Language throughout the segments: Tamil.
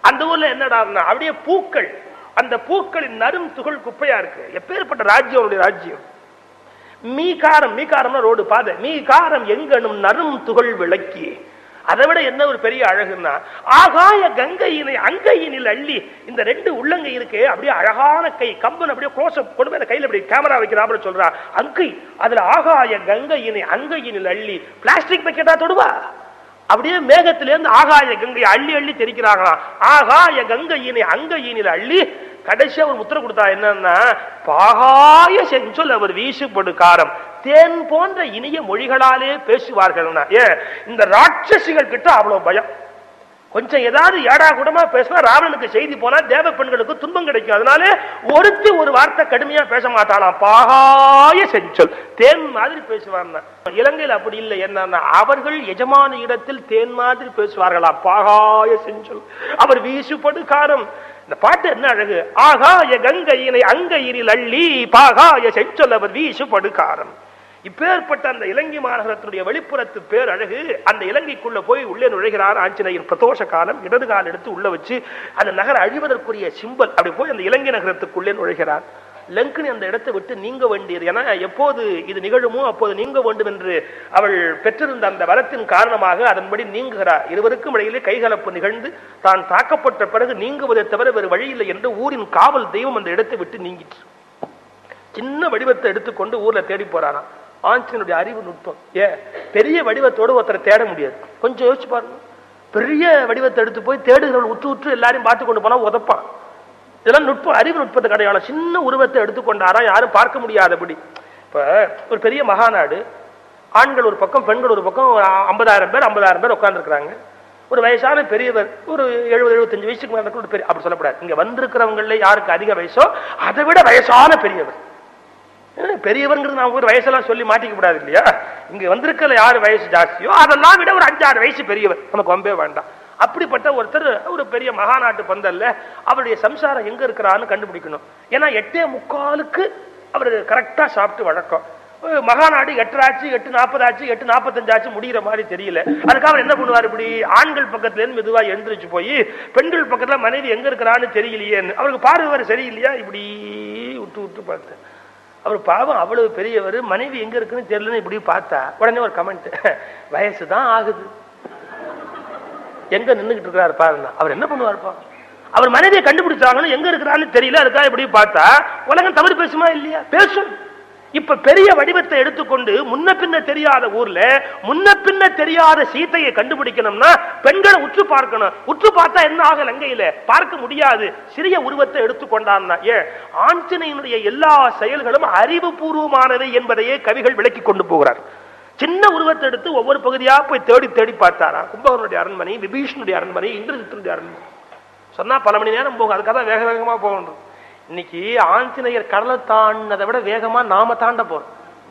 அந்த ஊர்ல என்னடா அப்படியே பூக்கள் அந்த பூக்களின் நரும் துகள் குப்பையா இருக்கு எப்பேற்பட்ட ராஜ்யம் அவருடைய ராஜ்யம் மீகாரம் மீகாரம்னா ரோடு பாதை மீகாரம் எங்கனும் நரும் துகள் விளக்கி அதை விட என்ன ஒரு பெரிய அழகுன்னா ஆகாய கங்கையினை அங்கையினில் அள்ளி இந்த ரெண்டு உள்ளங்கை இருக்கே அப்படியே அழகான கை கம்பன் அப்படியே க்ளோஸ் கொண்டு போய் அந்த கையில அப்படி கேமரா வைக்கிறாப்புல சொல்றா அங்கை அதுல ஆகாய கங்கையினை அங்கையினில் அள்ளி பிளாஸ்டிக் பக்கெட்டா தொடுவா அப்படியே மேகத்திலிருந்து ஆகாய கங்கை அள்ளி அள்ளி தெரிக்கிறாங்களாம் ஆகாய கங்கையினை அங்கையினில் அள்ளி கடைசியா ஒரு முத்திரை கொடுத்தா என்னன்னா பாகாய செஞ்சொல் அவர் வீசுபடு காரம் தேன் போன்ற இனிய மொழிகளாலே பேசுவார்கள்னா ஏன் இந்த ராட்சசிகள் கிட்ட அவ்வளவு பயம் கொஞ்சம் ஏதாவது ஏடா கூடமா பேசினா ராவணனுக்கு செய்தி போனா தேவ பெண்களுக்கு துன்பம் கிடைக்கும் அதனால ஒருத்தி ஒரு வார்த்தை கடுமையா பேச மாட்டாளாம் பாகாய செஞ்சொல் தேன் மாதிரி பேசுவாங்க இலங்கையில் அப்படி இல்லை என்னன்னா அவர்கள் எஜமான இடத்தில் தேன் மாதிரி பேசுவார்களாம் பாகாய செஞ்சொல் அவர் வீசுபடு காரம் இந்த பாட்டு என்ன அழகு ஆகாய கங்கையினை அங்கையினில் அள்ளி பாகாய செஞ்சொல் அவர் வீசுபடு காரம் இப்பேற்பட்ட அந்த இலங்கை மாநகரத்தினுடைய வெளிப்புறத்து பேர் அழகு அந்த இலங்கைக்குள்ள போய் உள்ளே நுழைகிறார் ஆஞ்சநேயர் பிரதோஷ காலம் இடது கால் எடுத்து உள்ள வச்சு அந்த நகரம் அழிவதற்குரிய சிம்பல் அப்படி போய் அந்த இலங்கை நகரத்துக்குள்ளே நுழைகிறார் லங்கனி அந்த இடத்தை விட்டு நீங்க வேண்டியது ஏன்னா எப்போது இது நிகழுமோ அப்போது நீங்க வேண்டும் என்று அவள் பெற்றிருந்த அந்த வரத்தின் காரணமாக அதன்படி நீங்குகிறார் இருவருக்கும் இடையிலே கைகலப்பு நிகழ்ந்து தான் தாக்கப்பட்ட பிறகு நீங்குவதை தவிர வேறு வழியில்லை என்று ஊரின் காவல் தெய்வம் அந்த இடத்தை விட்டு நீங்கிற்று சின்ன வடிவத்தை எடுத்துக்கொண்டு ஊர்ல தேடி போறாராம் ஆஞ்சனுடைய அறிவு நுட்பம் ஏ பெரிய வடிவத்தோடு ஒருத்தரை தேட முடியாது கொஞ்சம் யோசிச்சு பாருங்க பெரிய வடிவத்தை எடுத்து போய் தேடுகிறவள் உற்று உற்று எல்லாரையும் பார்த்து கொண்டு போனா உதப்பான் இதெல்லாம் நுட்பம் அறிவு நுட்பத்தை கிடையாது சின்ன உருவத்தை எடுத்துக்கொண்டாரா யாரும் பார்க்க முடியாதபடி இப்ப ஒரு பெரிய மகாநாடு ஆண்கள் ஒரு பக்கம் பெண்கள் ஒரு பக்கம் ஐம்பதாயிரம் பேர் ஐம்பதாயிரம் பேர் உட்கார்ந்துருக்காங்க ஒரு வயசான பெரியவர் ஒரு எழுபது எழுபத்தஞ்சு வயசுக்கு மேல ஒரு பெரிய அப்படி சொல்லக்கூடாது இங்க வந்திருக்கிறவங்கள யாருக்கு அதிக வயசோ அதை விட வயசான பெரியவர் ஏன்னா பெரியவர்ங்கிறது நான் ஒரு வயசெல்லாம் சொல்லி மாட்டிக்க கூடாது இல்லையா இங்க வந்திருக்கல யாரு வயசு ஜாஸ்தியோ அதெல்லாம் விட ஒரு அஞ்சாறு வயசு பெரியவர் நமக்கு வம்பே வேண்டாம் அப்படிப்பட்ட ஒருத்தர் ஒரு பெரிய மகாநாட்டு பந்தல்ல அவருடைய சம்சாரம் எங்க இருக்கிறான்னு கண்டுபிடிக்கணும் ஏன்னா எட்டே முக்காலுக்கு அவர் கரெக்டா சாப்பிட்டு வழக்கம் மகாநாடு எட்டராச்சு எட்டு நாற்பதாச்சு எட்டு நாற்பத்தஞ்சாச்சு முடிகிற மாதிரி தெரியல அதுக்காக அவர் என்ன பண்ணுவார் இப்படி ஆண்கள் பக்கத்துல இருந்து மெதுவா எழுந்திரிச்சு போய் பெண்கள் பக்கத்துல மனைவி எங்க இருக்கிறான்னு தெரியலையேன்னு அவருக்கு பார்வை வேற சரியில்லையா இப்படி விட்டு விட்டு பார்த்தேன் அவர் பாவம் அவ்வளவு பெரியவர் மனைவி எங்க இருக்குன்னு தெரியலன்னு இப்படி பார்த்தா உடனே ஒரு கமெண்ட் வயசு தான் ஆகுது எங்க நின்றுகிட்டு இருக்கிறாரு பாருங்க அவர் என்ன பண்ணுவாருப்பா அவர் மனைவியை கண்டுபிடிச்சாங்கன்னு எங்க இருக்கிறான்னு தெரியல அதுக்காக இப்படி பார்த்தா உலகம் தவறு பேசுமா இல்லையா பேசும் இப்ப பெரிய வடிவத்தை எடுத்துக்கொண்டு முன்ன பின்ன தெரியாத ஊர்ல முன்ன பின்ன தெரியாத சீத்தையை கண்டுபிடிக்கணும்னா பெண்களை உற்று பார்க்கணும் உற்று பார்த்தா என்ன ஆக லங்கையில பார்க்க முடியாது சிறிய உருவத்தை எடுத்துக்கொண்டான்னா ஏன் ஆஞ்சனையினுடைய எல்லா செயல்களும் அறிவுபூர்வமானவை என்பதையே கவிகள் விளக்கி கொண்டு போகிறார் சின்ன உருவத்தை எடுத்து ஒவ்வொரு பகுதியா போய் தேடி தேடி பார்த்தாரா கும்பகனுடைய அரண்மனை விபீஷனுடைய அரண்மனை இந்திரஜித்தனுடைய அரண்மனை சொன்னா பல மணி நேரம் போகும் அதுக்காக தான் வேக வேகமா போகணும் இன்னைக்கு ஆஞ்சநேயர் கடலை தாண்டதை விட வேகமா நாம தாண்ட போறோம்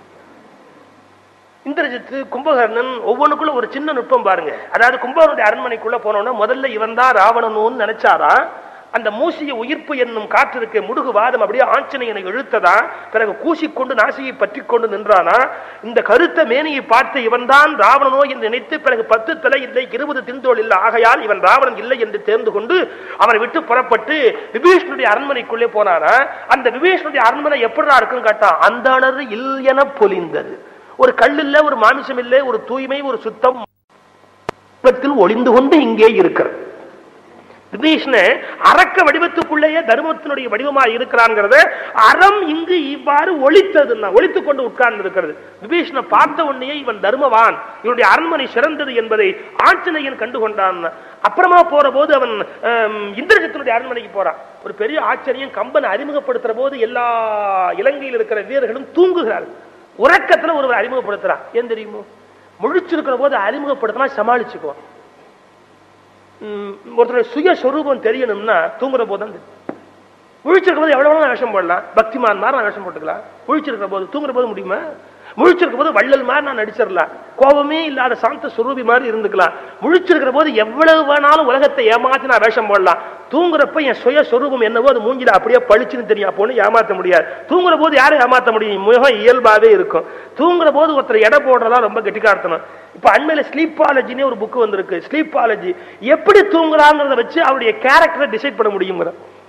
இந்திரஜித்து கும்பகர்ணன் ஒவ்வொன்றுக்குள்ள ஒரு சின்ன நுட்பம் பாருங்க அதாவது கும்பகனுடைய அரண்மனைக்குள்ள போனோம்னா முதல்ல இவன் தான் ராவணனுன்னு நினைச்சாரா அந்த மூசிய உயிர்ப்பு என்னும் காற்றிருக்க முடுகு வாதம் அப்படியே ஆஞ்சனையனை இழுத்ததா பிறகு கூசிக்கொண்டு நாசியை பற்றி கொண்டு நின்றானா இந்த கருத்த மேனியை பார்த்து இவன் தான் ராவணனோ என்று நினைத்து பிறகு பத்து தலை இல்லை இருபது தின்தோள் இல்லை ஆகையால் இவன் ராவணன் இல்லை என்று தேர்ந்து கொண்டு அவனை விட்டு புறப்பட்டு விபீஷனுடைய அரண்மனைக்குள்ளே போனானா அந்த விபீஷனுடைய அரண்மனை எப்படிடா இருக்குன்னு கேட்டான் அந்த அணறு இல் என பொலிந்தது ஒரு கல் இல்ல ஒரு மாமிசம் இல்லை ஒரு தூய்மை ஒரு சுத்தம் ஒளிந்து கொண்டு இங்கே இருக்கிறது விபீஷ்ண அரக்க வடிவத்துக்குள்ளேயே தர்மத்தினுடைய வடிவமா இருக்கிறாங்கிறத அறம் இங்கு இவ்வாறு ஒழித்ததுன்னா ஒழித்துக் கொண்டு உட்கார்ந்து இருக்கிறது விபீஷ்ண பார்த்த உடனே இவன் தர்மவான் இவனுடைய அரண்மனை சிறந்தது என்பதை ஆஞ்சனையன் கண்டுகொண்டான் அப்புறமா போற போது அவன் இந்திரஜித்தனுடைய அரண்மனைக்கு போறான் ஒரு பெரிய ஆச்சரியம் கம்பனை அறிமுகப்படுத்துற போது எல்லா இலங்கையில் இருக்கிற வீரர்களும் தூங்குகிறார்கள் உறக்கத்துல ஒருவர் அறிமுகப்படுத்துறான் ஏன் தெரியுமோ முழிச்சிருக்கிற போது அறிமுகப்படுத்தினா சமாளிச்சுக்குவான் ஒருத்தருடைய சுயஸ்வரூபம் தெரியணும்னா தூங்குற போது தான் முழிச்சிருக்கும் போது எவ்வளவு வேஷம் போடலாம் பக்திமான் மாதிரி நான் வேஷம் போட்டுக்கலாம் முழிச்சிருக்கிற போது தூங்குற போது முடியுமா முழிச்சிருக்கும் போது வள்ளல் மாதிரி நான் நடிச்சிடலாம் கோபமே இல்லாத சாந்த சுரூபி மாதிரி இருந்துக்கலாம் முழிச்சிருக்கிற போது எவ்வளவு வேணாலும் உலகத்தை ஏமாத்தி நான் வேஷம் போடலாம் தூங்குறப்ப என் சுய சொரூபம் என்னவோ அது மூஞ்சில அப்படியே பளிச்சுன்னு தெரியும் அப்போன்னு ஏமாத்த முடியாது தூங்குற போது யாரும் ஏமாத்த முடியும் முகம் இயல்பாவே இருக்கும் தூங்குற போது ஒருத்தர் எடை போடுறதா ரொம்ப கெட்டிக்கார்த்தணும் இப்ப அண்மையில ஸ்லீப்பாலஜினே ஒரு புக் வந்திருக்கு ஸ்லீப்பாலஜி எப்படி தூங்குறாங்கிறத வச்சு அவருடைய கேரக்டரை டிசைட் பண்ண முடியுங்கிற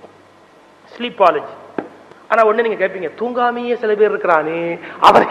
ஸ்லீப்பாலஜி ஆனா ஒண்ணு நீங்க கேட்பீங்க தூங்காமையே சில பேர் இருக்கிறானே அவரை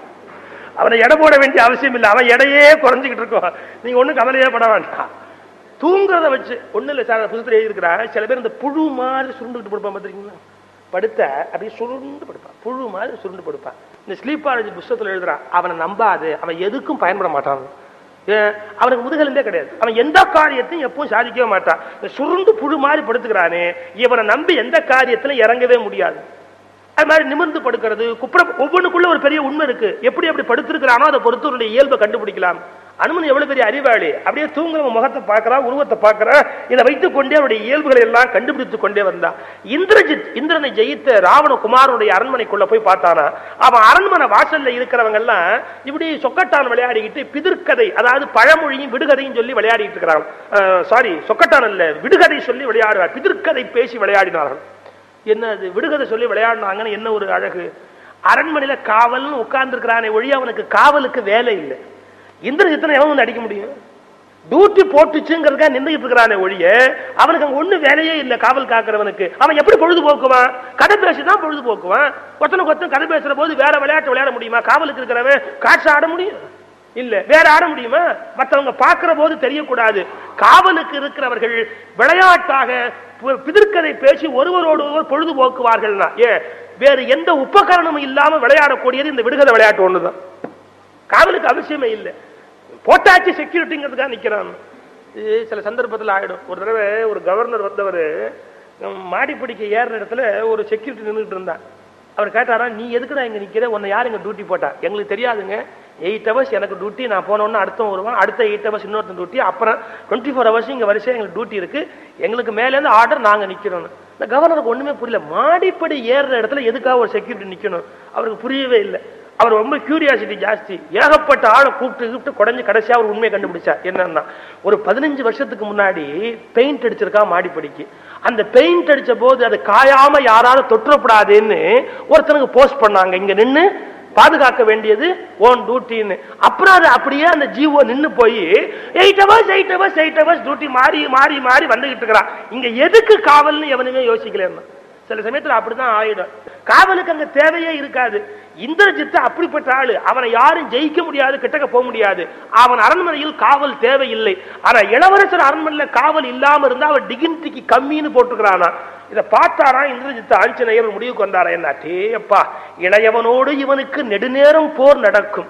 அவனை எடை போட வேண்டிய அவசியம் இல்லை அவன் எடையே குறைஞ்சிக்கிட்டு இருக்கும் நீங்க ஒண்ணும் கவலையே பட வேண்டாம் தூங்குறத வச்சு ஒண்ணு இல்லை சார் புதுத்துல எழுதியிருக்கிறான் சில பேர் இந்த புழு மாதிரி சுருண்டுகிட்டு படுப்பான் பார்த்துருக்கீங்களா படுத்த அப்படியே சுருண்டு படுப்பான் புழு மாதிரி சுருண்டு படுப்பான் இந்த ஸ்லீப்பாலஜி புஸ்தகத்துல எழுதுறான் அவனை நம்பாது அவன் எதுக்கும் பயன்பட மாட்டான் ஏன் அவனுக்கு முதுகெலும்பே கிடையாது அவன் எந்த காரியத்தையும் எப்பவும் சாதிக்கவே மாட்டான் இந்த சுருண்டு புழு மாதிரி படுத்துக்கிறானே இவனை நம்பி எந்த காரியத்திலும் இறங்கவே முடியாது அது மாதிரி நிமிர்ந்து படுக்கிறது குப்புற ஒவ்வொன்றுக்குள்ள ஒரு பெரிய உண்மை இருக்கு எப்படி அப்படி படுத்திருக்கிறானோ அதை பொறுத்து அவருடைய இயல்பை கண்டுபிடிக்கலாம் அனுமன் எவ்வளவு பெரிய அறிவாளி அப்படியே தூங்குறவன் முகத்தை பார்க்கறான் உருவத்தை பார்க்கறான் இதை வைத்துக் கொண்டே அவருடைய இயல்புகளை எல்லாம் கண்டுபிடித்துக் கொண்டே வந்தான் இந்திரஜித் இந்திரனை ஜெயித்த ராவண குமாரனுடைய அரண்மனைக்குள்ள போய் பார்த்தானா அவன் அரண்மனை வாசல்ல இருக்கிறவங்க எல்லாம் இப்படி சொக்கட்டான் விளையாடிக்கிட்டு பிதிர்க்கதை அதாவது பழமொழியும் விடுகதையும் சொல்லி விளையாடிட்டு இருக்கிறாங்க சாரி சொக்கட்டான் அல்ல விடுகதை சொல்லி விளையாடுவார் பிதிர்க்கதை பேசி விளையாடினார்கள் என்ன அது விடுகதை சொல்லி விளையாடினாங்கன்னு என்ன ஒரு அழகு அரண்மனையில காவல்னு உட்கார்ந்துருக்கிறானே ஒழி அவனுக்கு காவலுக்கு வேலை இல்லை இந்திரஜித்தனை எவன் வந்து அடிக்க முடியும் டியூட்டி போட்டுச்சுங்கிறதுக்காக நின்றுகிட்டு இருக்கிறானே ஒழிய அவனுக்கு அங்க ஒண்ணு வேலையே இல்லை காவல் காக்கிறவனுக்கு அவன் எப்படி பொழுது போக்குவான் கதை பேசிதான் பொழுது போக்குவான் ஒருத்தனுக்கு ஒருத்தன் கதை பேசுற போது வேற விளையாட்டு விளையாட முடியுமா காவலுக்கு இருக்கிறவன் காட்சி ஆட முடியும் இல்ல வேற ஆட முடியுமா மற்றவங்க பார்க்கிற போது தெரியக்கூடாது காவலுக்கு இருக்கிறவர்கள் விளையாட்டாக பு- பிதிர்க்கதை பேசி ஒருவரோடு ஒருவர் பொழுது போக்குவார்கள்னா ஏன் வேறு எந்த உபகரணமும் இல்லாம விளையாடக்கூடியது இந்த விடுகதை விளையாட்டு ஒண்ணுதான் காவலுக்கு அவசியமே இல்லை போட்டாச்சு செக்யூரிட்டிங்கிறதுக்காக நிக்கிறான் இது சில சந்தர்ப்பத்தில் ஆயிடும் ஒரு தடவை ஒரு கவர்னர் வந்தவர் மாடிப்படிக்க ஏறுற இடத்துல ஒரு செக்யூரிட்டி நின்றுட்டு இருந்தான் அவர் கேட்டாரா நீ எதுக்குடா இங்க நிக்கிற உன்னை யார் இங்க டியூட்டி போட்டா எங்களுக்கு தெரியாதுங்க எயிட் ஹவர்ஸ் எனக்கு டியூட்டி நான் போனோன்னு அடுத்தவன் வருவான் அடுத்த எயிட் ஹவர்ஸ் இன்னொருத்தன் டியூட்டி அப்புறம் டுவெண்ட்டி ஃபோர் ஹவர்ஸ் இங்க வரிசையா எங்களுக்கு டியூட்டி இருக்கு எங்களுக்கு மேலேருந்து ஆர்டர் நாங்க நிக்கிறோம் இந்த கவர்னருக்கு ஒண்ணுமே புரியல மாடிப்படி ஏறுற இடத்துல எதுக்காக ஒரு செக்யூரிட்டி நிக்கணும் அவருக்கு புரியவே இல்லை அவர் ரொம்ப கியூரியாசிட்டி ஜாஸ்தி ஏகப்பட்ட ஆளை கூப்பிட்டு கூப்பிட்டு குடஞ்சு கடைசியா அவர் உண்மையை கண்டுபிடிச்சா என்னன்னா ஒரு பதினஞ்சு வருஷத்துக்கு முன்னாடி பெயிண்ட் அடிச்சிருக்கா மாடிப்படிக்கு அந்த பெயிண்ட் அடிச்ச போது அது காயாம யாராவது தொற்றப்படாதுன்னு ஒருத்தனுக்கு போஸ்ட் பண்ணாங்க இங்க நின்னு பாதுகாக்க வேண்டியது ஓன் டியூட்டின்னு அப்புறம் அது அப்படியே அந்த ஜீவோ நின்னு போய் eight hours eight hours eight hours duty மாறி மாறி மாறி வந்துகிட்டு இருக்கிறான் இங்க எதுக்கு காவல்னு எவனுமே யோசிக்கலன்னா சில சமயத்துல அப்படிதான் ஆயிடும் காவலுக்கு அங்க தேவையே இருக்காது இந்திரஜித்து அப்படிப்பட்ட ஆளு அவனை யாரும் ஜெயிக்க முடியாது கிட்டக்க போக முடியாது அவன் அரண்மனையில் காவல் தேவையில்லை ஆனா இளவரசர் அரண்மனையில காவல் இல்லாம இருந்தா அவன் டிகினிட்டிக்கு கம்மின்னு போட்டுக்கிறானா இதை பார்த்தாரா இந்திரஜித்து ஆஞ்சநேயர் முடிவுக்கு வந்தாரா என்ன அப்பா இளையவனோடு இவனுக்கு நெடுநேரம் போர் நடக்கும்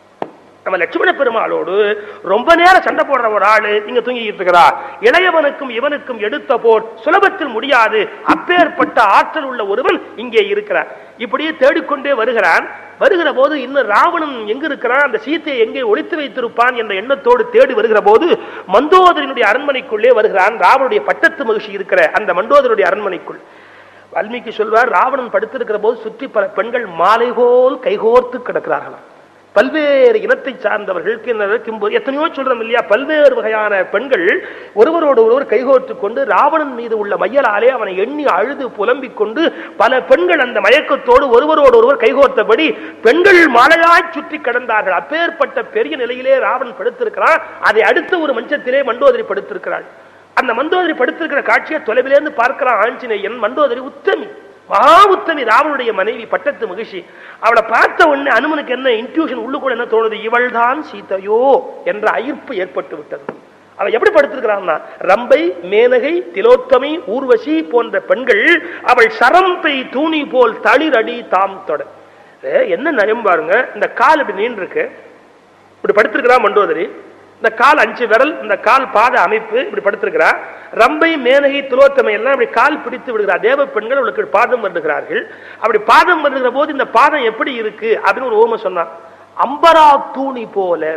நம்ம லட்சுமண பெருமாளோடு ரொம்ப நேரம் சண்டை போடுற ஒரு ஆளு இங்க தூங்கிட்டு இருக்கிறா இளையவனுக்கும் இவனுக்கும் எடுத்த போர் சுலபத்தில் முடியாது அப்பேற்பட்ட ஆற்றல் உள்ள ஒருவன் இங்கே இருக்கிறான் இப்படியே தேடிக்கொண்டே வருகிறான் வருகிற போது இன்னும் ராவணன் எங்க இருக்கிறான் அந்த சீத்தையை எங்கே ஒளித்து வைத்திருப்பான் என்ற எண்ணத்தோடு தேடி வருகிற போது மந்தோதரனுடைய அரண்மனைக்குள்ளே வருகிறான் ராவனுடைய பட்டத்து மகிழ்ச்சி இருக்கிற அந்த மண்டோதருடைய அரண்மனைக்குள் வால்மீகி சொல்வார் ராவணன் படுத்திருக்கிற போது சுற்றி பல பெண்கள் மாலை போல் கைகோர்த்து கிடக்கிறார்களாம் பல்வேறு இனத்தை சார்ந்தவர்கள் கிண்ணறு, கிம்பு எத்தனையோ சொல்றோம் இல்லையா பல்வேறு வகையான பெண்கள் ஒருவரோடு ஒருவர் கைகோர்த்து கொண்டு ராவணன் மீது உள்ள மையலாலே அவனை எண்ணி அழுது புலம்பிக் கொண்டு பல பெண்கள் அந்த மயக்கத்தோடு ஒருவரோடு ஒருவர் கைகோர்த்தபடி பெண்கள் மாலையாய் சுற்றி கிடந்தார்கள் அப்பேற்பட்ட பெரிய நிலையிலே ராவணன் படுத்திருக்கிறான் அதை அடுத்த ஒரு மஞ்சத்திலே மண்டோதரி படுத்திருக்கிறாள் அந்த மண்டோதரி படுத்திருக்கிற காட்சியை தொலைவிலேருந்து பார்க்கிறான் ஆஞ்சநேயன் மண்டோதரி உத்தமி மகா உத்தமி ராவனுடைய மனைவி பட்டத்து மகிழ்ச்சி அவளை பார்த்த உடனே அனுமனுக்கு என்ன இன்ட்யூஷன் உள்ளுக்குள்ள என்ன தோணுது இவள்தான் சீதையோ என்ற ஈர்ப்பு ஏற்பட்டு விட்டது அவள் எப்படி படுத்திருக்கிறான்னா ரம்பை மேனகை திலோத்தமி ஊர்வசி போன்ற பெண்கள் அவள் சரம்பை தூணி போல் தளிரடி தாம் தொட ஏ, என்ன நயம் பாருங்க இந்த கால் இப்படி நீண்டு இருக்கு இப்படி படுத்திருக்கிறா மண்டோதரி இந்த கால் அஞ்சு விரல் இந்த கால் பாத அமைப்பு இப்படி படுத்திருக்கிறா ரம்பை மேனகை துலோத்தமை எல்லாம் இப்படி கால் பிடித்து விடுகிறார் தேவ பெண்கள் அவளுக்கு பாதம் வருகிறார்கள் அப்படி பாதம் வருகிற போது இந்த பாதம் எப்படி இருக்கு அப்படின்னு ஒரு ஓமை சொன்னான் அம்பரா தூணி போல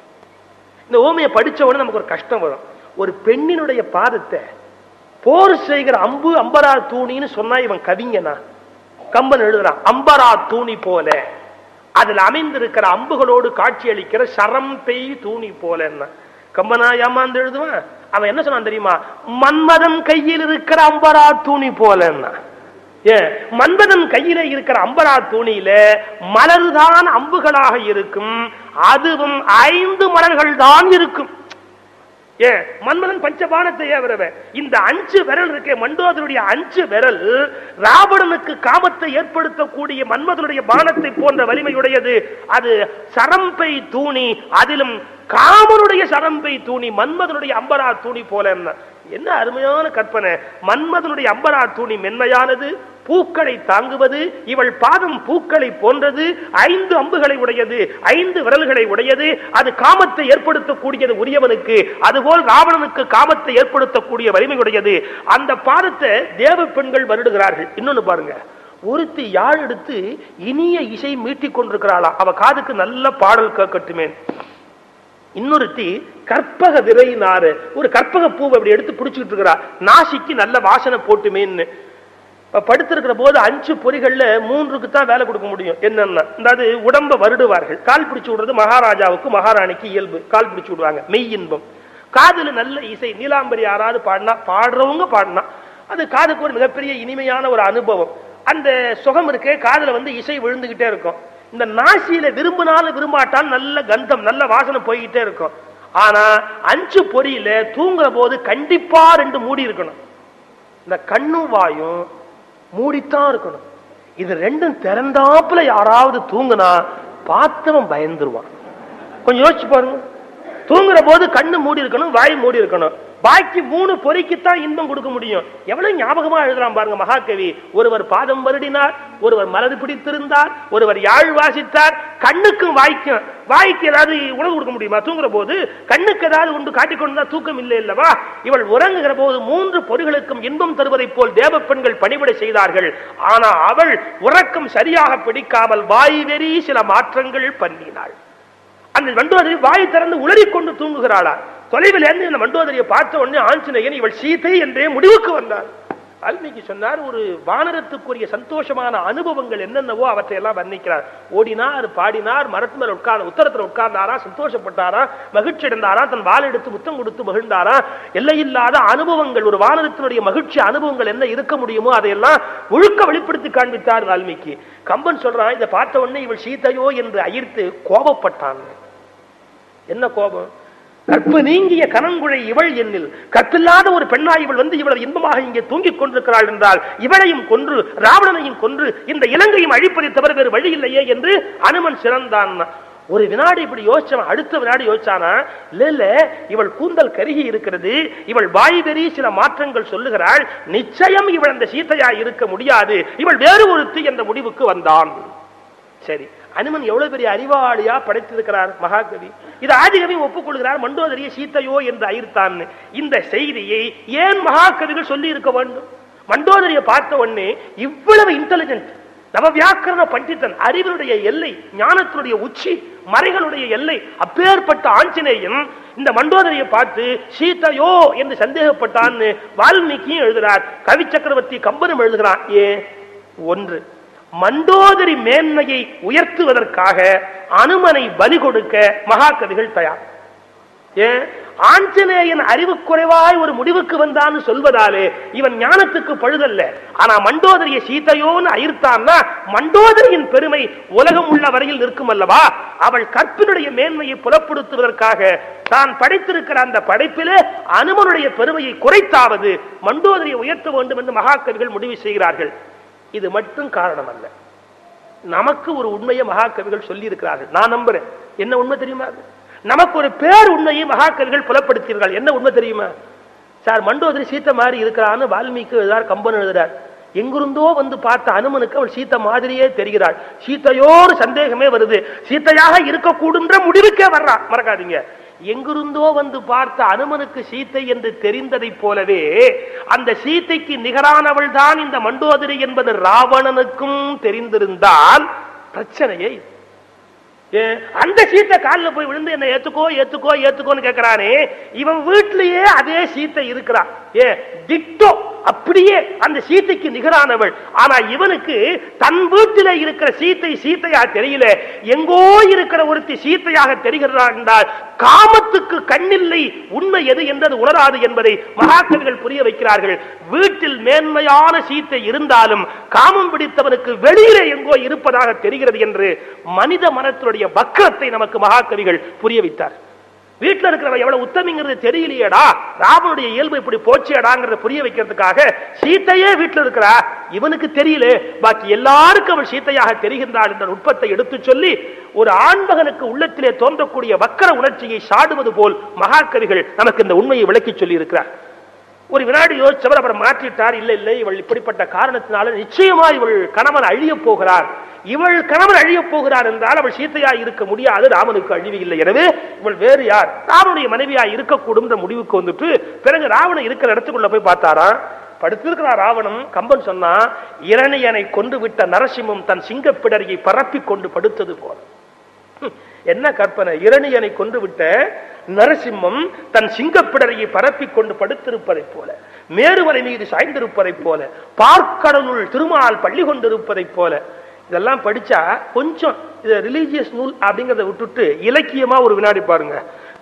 இந்த ஓமையை படிச்ச உடனே நமக்கு ஒரு கஷ்டம் வரும் ஒரு பெண்ணினுடைய பாதத்தை போர் செய்கிற அம்பு அம்பரா தூணின்னு சொன்னா இவன் கவிஞனா கம்பன் எழுதுறான் அம்பரா தூணி போல அதில் அமைந்திருக்கிற அம்புகளோடு காட்சியளிக்கிற சரம் பெய் தூணி போல என்ன கம்பனா ஏமாந்து எழுதுவான் அவன் என்ன சொன்னான் தெரியுமா மன்மதன் கையில் இருக்கிற அம்பரா தூணி போல என்ன ஏன் மன்மதன் கையில இருக்கிற அம்பரா தூணியில மலர்தான் அம்புகளாக இருக்கும் அதுவும் ஐந்து மலர்கள் தான் இருக்கும் ஏன் மன்மதன் பஞ்சபானத்தை ஏவரவன் இந்த அஞ்சு விரல் இருக்கே மண்டோதருடைய அஞ்சு விரல் ராவணனுக்கு காமத்தை ஏற்படுத்தக்கூடிய மன்மதனுடைய பானத்தை போன்ற வலிமையுடையது அது சரம்பை தூணி அதிலும் காமனுடைய சரம்பை தூணி மன்மதனுடைய அம்பரா தூணி போல என்ன என்ன அருமையான கற்பனை மன்மதனுடைய அம்பரா தூணி மென்மையானது பூக்களை தாங்குவது இவள் பாதம் பூக்களை போன்றது ஐந்து அம்புகளை உடையது ஐந்து விரல்களை உடையது அது காமத்தை ஏற்படுத்தக்கூடியது உரியவனுக்கு அதுபோல் ராவணனுக்கு காமத்தை ஏற்படுத்தக்கூடிய வலிமையுடையது அந்த பாதத்தை தேவ பெண்கள் வருடுகிறார்கள் இன்னொன்னு பாருங்க ஒருத்தி யாழ் எடுத்து இனிய இசை மீட்டிக் கொண்டிருக்கிறாளா அவ காதுக்கு நல்ல பாடல் கேட்கட்டுமே இன்னொருத்தி கற்பக விரை நாறு ஒரு கற்பக பூவை அப்படி எடுத்து பிடிச்சிக்கிட்டு இருக்கிறா நாசிக்கு நல்ல வாசனை போட்டுமேன்னு இப்ப படுத்திருக்கிற போது அஞ்சு பொறிகள்ல மூன்றுக்கு தான் வேலை கொடுக்க முடியும் என்னன்னா அதாவது உடம்ப வருடுவார்கள் கால் பிடிச்சு விடுறது மகாராஜாவுக்கு மகாராணிக்கு இயல்பு கால் பிடிச்சு விடுவாங்க மெய் இன்பம் காதுல நல்ல இசை நீலாம்பரி யாராவது பாடினா பாடுறவங்க பாடினா அது காதுக்கு ஒரு மிகப்பெரிய இனிமையான ஒரு அனுபவம் அந்த சுகம் இருக்கே காதுல வந்து இசை விழுந்துகிட்டே இருக்கும் இந்த நாசியில விரும்பினாலும் விரும்பாட்டால் நல்ல கந்தம் நல்ல வாசனை போய்கிட்டே இருக்கும் ஆனா அஞ்சு பொறியில தூங்குற போது கண்டிப்பா ரெண்டு மூடி இருக்கணும் இந்த கண்ணும் வாயும் மூடித்தான் இருக்கணும் இது ரெண்டும் திறந்தாப்புல யாராவது தூங்குனா பார்த்தவன் பயந்துருவான் கொஞ்சம் யோசிச்சு பாருங்க தூங்குற போது கண்ணு மூடி இருக்கணும் வாய் மூடி இருக்கணும் பாக்கி மூணு பொறிக்குத்தான் இன்பம் கொடுக்க முடியும் எவ்வளவு ஞாபகமா எழுதுறான் பாருங்க மகாகவி ஒருவர் பாதம் வருடினார் ஒருவர் மலது பிடித்திருந்தார் ஒருவர் யாழ் வாசித்தார் கண்ணுக்கும் வாய்க்கும் வாய்க்கு ஏதாவது உணவு கொடுக்க முடியுமா தூங்குற போது கண்ணுக்கு ஏதாவது உண்டு காட்டிக்கொண்டு தூக்கம் இல்லை அல்லவா இவள் உறங்குகிற போது மூன்று பொறிகளுக்கும் இன்பம் தருவதைப் போல் தேவ பெண்கள் பணிவிடை செய்தார்கள் ஆனா அவள் உறக்கம் சரியாக பிடிக்காமல் வாய் வெறி சில மாற்றங்கள் பண்ணினாள் அந்த மண்டோதரி வாய் திறந்து உளறிக் கொண்டு தூங்குகிறாளா தொலைவில் இருந்து இந்த மண்டோதரியை பார்த்த உடனே ஆஞ்சநேயன் இவள் சீதை என்றே முடிவுக்கு வந்தார் வால்மீகி சொன்னார் ஒரு வானரத்துக்குரிய சந்தோஷமான அனுபவங்கள் என்னென்னவோ அவற்றை எல்லாம் வர்ணிக்கிறார் ஓடினார் பாடினார் மரத்து மேல உட்கார்ந்து உத்தரத்துல உட்கார்ந்தாரா சந்தோஷப்பட்டாரா மகிழ்ச்சி அடைந்தாரா தன் வாள் எடுத்து முத்தம் கொடுத்து மகிழ்ந்தாரா எல்லையில்லாத அனுபவங்கள் ஒரு வானரத்தினுடைய மகிழ்ச்சி அனுபவங்கள் என்ன இருக்க முடியுமோ அதையெல்லாம் ஒழுக்க வெளிப்படுத்தி காண்பித்தார் வால்மீகி கம்பன் சொல்றான் இதை பார்த்த உடனே இவள் சீதையோ என்று அயிர்த்து கோபப்பட்டான் என்ன கோபம் கற்பு நீங்கிய கனங்குழை இவள் என்னில் கற்பில்லாத ஒரு பெண்ணாய் இவள் வந்து இவ்வளவு இன்பமாக இங்கே தூங்கிக் கொண்டிருக்கிறாள் என்றால் இவளையும் கொன்று ராவணனையும் கொன்று இந்த இலங்கையும் அழிப்பதை தவிர வேறு வழி இல்லையே என்று அனுமன் சிறந்தான் ஒரு வினாடி இப்படி யோசிச்சான் அடுத்த வினாடி யோசிச்சானா இல்ல இல்ல இவள் கூந்தல் கருகி இருக்கிறது இவள் வாய் வெறி சில மாற்றங்கள் சொல்லுகிறாள் நிச்சயம் இவள் அந்த சீத்தையா இருக்க முடியாது இவள் வேறு ஒருத்தி என்ற முடிவுக்கு வந்தான் சரி அனுமன் எவ்வளவு பெரிய அறிவாளியா படைத்திருக்கிறார் மகாகவி இது ஆதிகவி ஒப்புக்கொள்கிறார் மண்டோதரிய சீத்தையோ என்று அயிர்த்தான் இந்த செய்தியை ஏன் மகாகவிகள் சொல்லி இருக்க வேண்டும் மண்டோதரியை பார்த்த உடனே இவ்வளவு இன்டெலிஜென்ட் நவவியாக்கரண பண்டிதன் அறிவினுடைய எல்லை ஞானத்தினுடைய உச்சி மறைகளுடைய எல்லை அப்பேற்பட்ட ஆஞ்சநேயன் இந்த மண்டோதரியை பார்த்து சீதையோ என்று சந்தேகப்பட்டான்னு வால்மீகியும் எழுதுகிறார் கவி சக்கரவர்த்தி கம்பனும் எழுதுகிறான் ஏன் ஒன்று மண்டோதரி மேன்மையை உயர்த்துவதற்காக அனுமனை பலி கொடுக்க மகாகவிகள் தயார் ஏன் ஆஞ்சநேயன் அறிவு குறைவாய் ஒரு முடிவுக்கு வந்தான்னு சொல்வதாலே இவன் ஞானத்துக்கு பழுதல்ல ஆனா மண்டோதரிய சீதையோன்னு அயிர்த்தான்னா மண்டோதரியின் பெருமை உலகம் உள்ள வரையில் நிற்கும் அல்லவா அவள் கற்பினுடைய மேன்மையை புலப்படுத்துவதற்காக தான் படைத்திருக்கிற அந்த படைப்பிலே அனுமனுடைய பெருமையை குறைத்தாவது மண்டோதரியை உயர்த்த வேண்டும் என்று மகாகவிகள் முடிவு செய்கிறார்கள் இது மட்டும் காரணம் அல்ல நமக்கு ஒரு உண்மையை மகாகவிகள் சொல்லி இருக்கிறார்கள் நான் நம்புறேன் என்ன உண்மை தெரியுமா அது? நமக்கு ஒரு பேர் உண்மையை மகாகவிகள் புலப்படுத்தீர்கள் என்ன உண்மை தெரியுமா சார் மண்டோதரி சீத்தை மாதிரி இருக்கிறான்னு வால்மீகி எழுதார் கம்பன் எழுதுறார் எங்கிருந்தோ வந்து பார்த்த அனுமனுக்கு அவள் சீத்தை மாதிரியே தெரிகிறாள் சீத்தையோடு சந்தேகமே வருது சீத்தையாக இருக்கக்கூடுன்ற முடிவுக்கே வர்றா மறக்காதீங்க எங்கிருந்தோ வந்து பார்த்த அனுமனுக்கு சீத்தை என்று தெரிந்ததைப் போலவே அந்த சீத்தைக்கு நிகரானவள் தான் இந்த மண்டோதரி என்பது ராவணனுக்கும் தெரிந்திருந்தால் பிரச்சனையை ஏன், அந்த சீத்தை காலில் போய் விழுந்து என்ன ஏத்துக்கோ ஏத்துக்கோ ஏத்துக்கோன்னு கேட்கிறானே இவன் வீட்டிலேயே அதே சீத்தை இருக்கிறான் ஏ டிட்டோ அப்படியே அந்த சீத்தைக்கு நிகரானவள் ஆனா இவனுக்கு தன் வீட்டிலே இருக்கிற சீத்தை சீத்தையா தெரியல எங்கோ இருக்கிற ஒருத்தி சீத்தையாக தெரிகிறார் என்றால் காமத்துக்கு கண்ணில்லை உண்மை எது என்றது உணராது என்பதை மகாக்கவிகள் புரிய வைக்கிறார்கள் வீட்டில் மேன்மையான சீத்தை இருந்தாலும் காமம் பிடித்தவனுக்கு வெளியிலே எங்கோ இருப்பதாக தெரிகிறது என்று மனித மனத்தினுடைய வக்கரத்தை நமக்கு மகாகவிகள் புரிய வைத்தார் வீட்டுல இருக்கிறவ எவ்வளவு உத்தமிங்கிறது தெரியலையேடா ராவனுடைய இயல்பு இப்படி போச்சேடாங்கிறத புரிய வைக்கிறதுக்காக சீத்தையே வீட்டுல இருக்கிறா இவனுக்கு தெரியல பாக்கி எல்லாருக்கும் அவள் சீத்தையாக தெரிகின்றாள் என்ற நுட்பத்தை எடுத்து சொல்லி ஒரு ஆண்மகனுக்கு உள்ளத்திலே தோன்றக்கூடிய வக்கர உணர்ச்சியை சாடுவது போல் மகாகவிகள் நமக்கு இந்த உண்மையை விளக்கி சொல்லி இருக்கிறார் ஒரு வினாடி யோசிச்சவர் அப்புறம் மாற்றிட்டார் இல்லை இல்லை இவள் இப்படிப்பட்ட காரணத்தினால நிச்சயமா இவள் கணவன் அழிய போகிறார் இவள் கணவன் அழிய போகிறார் என்றால் அவள் சீத்தையா இருக்க முடியாது ராமனுக்கு அழிவு இல்லை எனவே இவள் வேறு யார் ராமனுடைய மனைவியா இருக்கக்கூடும் என்ற முடிவுக்கு வந்துட்டு பிறகு ராவணன் இருக்கிற இடத்துக்குள்ள போய் பார்த்தாராம் படுத்திருக்கிறார் ராவணன் கம்பன் சொன்னா இரணியனை கொண்டு விட்ட நரசிம்மம் தன் சிங்கப்பிடரியை பரப்பி கொண்டு படுத்தது போல ஹம், என்ன கற்பனை இரணியனை கொண்டு விட்ட நரசிம்மம் தன் சிங்கப்பிடரையை பரப்பிக் கொண்டு படுத்திருப்பதைப் போல மேருமலை மீது சாய்ந்திருப்பதைப் போல பார்க்கடலுள் திருமால் பள்ளி கொண்டிருப்பதைப் போல இதெல்லாம் படிச்சா கொஞ்சம் இது ரிலீஜியஸ் நூல் அப்படிங்கறத விட்டுட்டு இலக்கியமா ஒரு வினாடி பாருங்க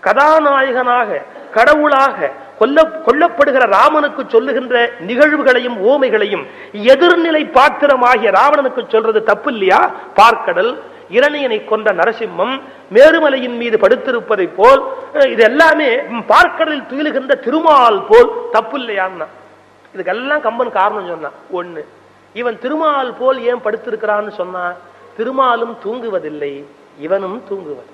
கதாநாயகனாக கடவுளாக கொல்ல கொல்லப்படுகிற ராமனுக்கு சொல்லுகின்ற நிகழ்வுகளையும் ஓமைகளையும் எதிர்நிலை பாத்திரமாகிய ராவணனுக்கு சொல்றது தப்பு இல்லையா பார்க்கடல் இரணியனை கொண்ட நரசிம்மம் மேருமலையின் மீது படுத்திருப்பதை போல் அஹ், இது எல்லாமே ம், பார்க்கடலில் துயிலுகின்ற திருமால் போல் தப்பு இல்லையான்னா இதுக்கெல்லாம் கம்பன் காரணம் சொன்னான் ஒண்ணு இவன் திருமால் போல் ஏன் படுத்திருக்கிறான்னு சொன்னா திருமாலும் தூங்குவதில்லை இவனும் தூங்குவது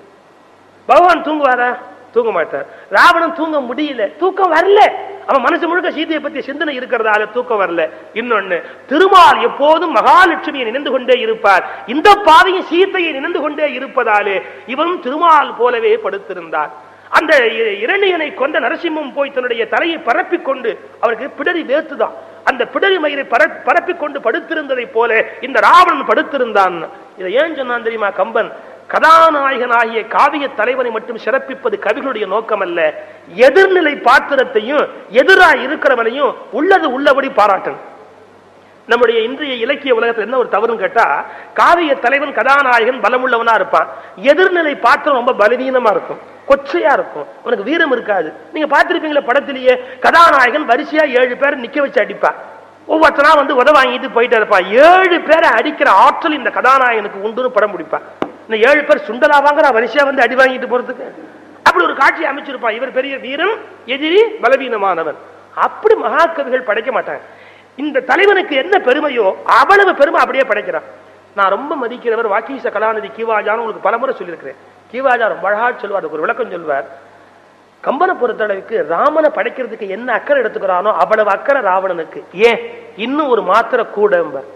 பகவான் தூங்குவாரா தூங்க மாட்டார் ராவணன் தூங்க முடியல தூக்கம் வரல அவன் மனசு முழுக்க சீதையை பத்தி சிந்தனை இருக்கிறதால தூக்கம் வரல இன்னொன்னு திருமால் எப்போதும் மகாலட்சுமியை நினைந்து கொண்டே இருப்பார் இந்த பாதையும் சீத்தையை நினைந்து கொண்டே இருப்பதாலே இவனும் திருமால் போலவே படுத்திருந்தார் அந்த இ- இரணியனை கொண்ட நரசிம்மம் போய் தன்னுடைய தலையை பரப்பிக் கொண்டு அவருக்கு பிடரி வேத்துதான் அந்த பிடரி மயிரை பர- பரப்பிக் கொண்டு படுத்திருந்ததை போல இந்த ராவணன் படுத்திருந்தான் இதை ஏன் சொன்னான் தெரியுமா கம்பன் கதாநாயகனாகிய காவிய தலைவனை மட்டும் சிறப்பிப்பது கவிகளுடைய நோக்கம் அல்ல எதிர்நிலை பாத்திரத்தையும் எதிராய் இருக்கிறவனையும் உள்ளது உள்ளபடி பாராட்டணும் நம்முடைய இன்றைய இலக்கிய உலகத்துல என்ன ஒரு தவறுன்னு கேட்டா காவிய தலைவன் கதாநாயகன் பலமுள்ளவனா இருப்பான் எதிர்நிலை பாத்திரம் ரொம்ப பலவீனமா இருக்கும் கொச்சையா இருக்கும் உனக்கு வீரம் இருக்காது நீங்க பார்த்திருப்பீங்களா படத்திலேயே கதாநாயகன் வரிசையா ஏழு பேரை நிக்க வச்சு அடிப்பான் ஒவ்வொருத்தனா வந்து உத வாங்கிட்டு போயிட்டு இருப்பான் ஏழு பேரை அடிக்கிற ஆற்றல் இந்த கதாநாயகனுக்கு உண்டுன்னு படம் பிடிப்பான் இந்த ஏழு பேர் சுண்டலா வாங்குறா வரிசையா வந்து அடி வாங்கிட்டு போறதுக்கு அப்படி ஒரு காட்சி அமைச்சிருப்பான் இவர் பெரிய வீரன் எதிரி பலவீனமானவன் அப்படி மகாகவிகள் படைக்க மாட்டாங்க இந்த தலைவனுக்கு என்ன பெருமையோ அவ்வளவு பெருமை அப்படியே படைக்கிறான் நான் ரொம்ப மதிக்கிறவர் வாக்கீச கலாநிதி கீவாஜான்னு உங்களுக்கு பலமுறை சொல்லியிருக்கிறேன் கீவாஜா ரொம்ப அழகா சொல்வார் அதுக்கு ஒரு விளக்கம் சொல்வார் கம்பனை பொறுத்தளவுக்கு ராமனை படைக்கிறதுக்கு என்ன அக்கறை எடுத்துக்கிறானோ அவ்வளவு அக்கறை ராவணனுக்கு ஏன் இன்னும் ஒரு மாத்திரை கூட என்பார்.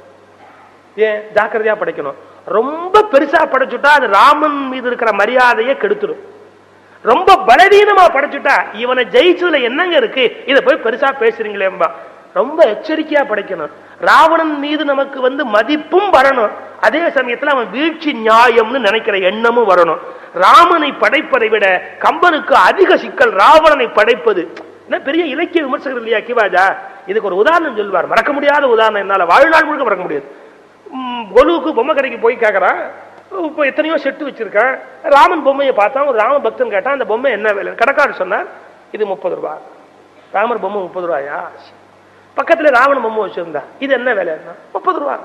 ஏன் ஜாக்கிரதையா படைக்கணும் ரொம்ப பெருசா படைச்சுட்டா அது ராமன் மீது இருக்கிற மரியாதையை கெடுத்துடும் ரொம்ப பலவீனமா படைச்சுட்டா இவனை ஜெயிச்சதுல என்னங்க இருக்கு இதை போய் பெருசா பேசுறீங்களேம்பா ரொம்ப எச்சரிக்கையா படைக்கணும் ராவணன் மீது நமக்கு வந்து மதிப்பும் வரணும் அதே சமயத்துல அவன் வீழ்ச்சி நியாயம்னு நினைக்கிற எண்ணமும் வரணும் ராமனை படைப்பதை விட கம்பனுக்கு அதிக சிக்கல் ராவணனை படைப்பது என்ன பெரிய இலக்கிய விமர்சகர் இல்லையா கிவாஜா இதுக்கு ஒரு உதாரணம் சொல்வார் மறக்க முடியாத உதாரணம் என்னால வாழ்நாள் முழுக்க மறக்க முடியாது ம், கொலுவுக்கு பொம்மை கடைக்கு போய் கேட்கறான் இப்போ எத்தனையோ செட்டு வச்சிருக்கேன் ராமன் பொம்மையை பார்த்தான் ஒரு ராம பக்தன் கேட்டான் அந்த பொம்மை என்ன விலை கடைக்காரர் சொன்னார் இது முப்பது ரூபாய் ராமர் பொம்மை முப்பது ரூபாயா பக்கத்துல ராவண பொம்மை வச்சிருந்தா இது என்ன விலை முப்பது ரூபா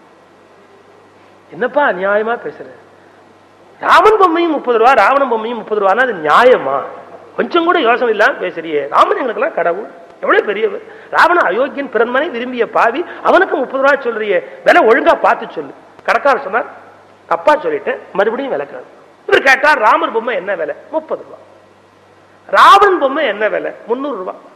என்னப்பா நியாயமா பேசுற ராமன் பொம்மையும் முப்பது ரூபா ராவணன் பொம்மையும் முப்பது ரூபானா அது நியாயமா கொஞ்சம் கூட யோசனை இல்லாம பேசுறியே ராமன் எங்களுக்கெல்லாம் கடவுள் எவ்வளவு பெரியவர் ராவண அயோக்கியன் பிறன்மனை விரும்பிய பாவி அவனுக்கு முப்பது ரூபா சொல்றியே விலை ஒழுங்கா பார்த்து சொல்லு கடைக்காரர் சொன்னார் தப்பா சொல்லிட்டேன் மறுபடியும் விளக்குறாரு இவர் கேட்டார் ராமர் பொம்மை என்ன விலை முப்பது ரூபா ராவணன் பொம்மை என்ன விலை முந்நூறு ரூபாய்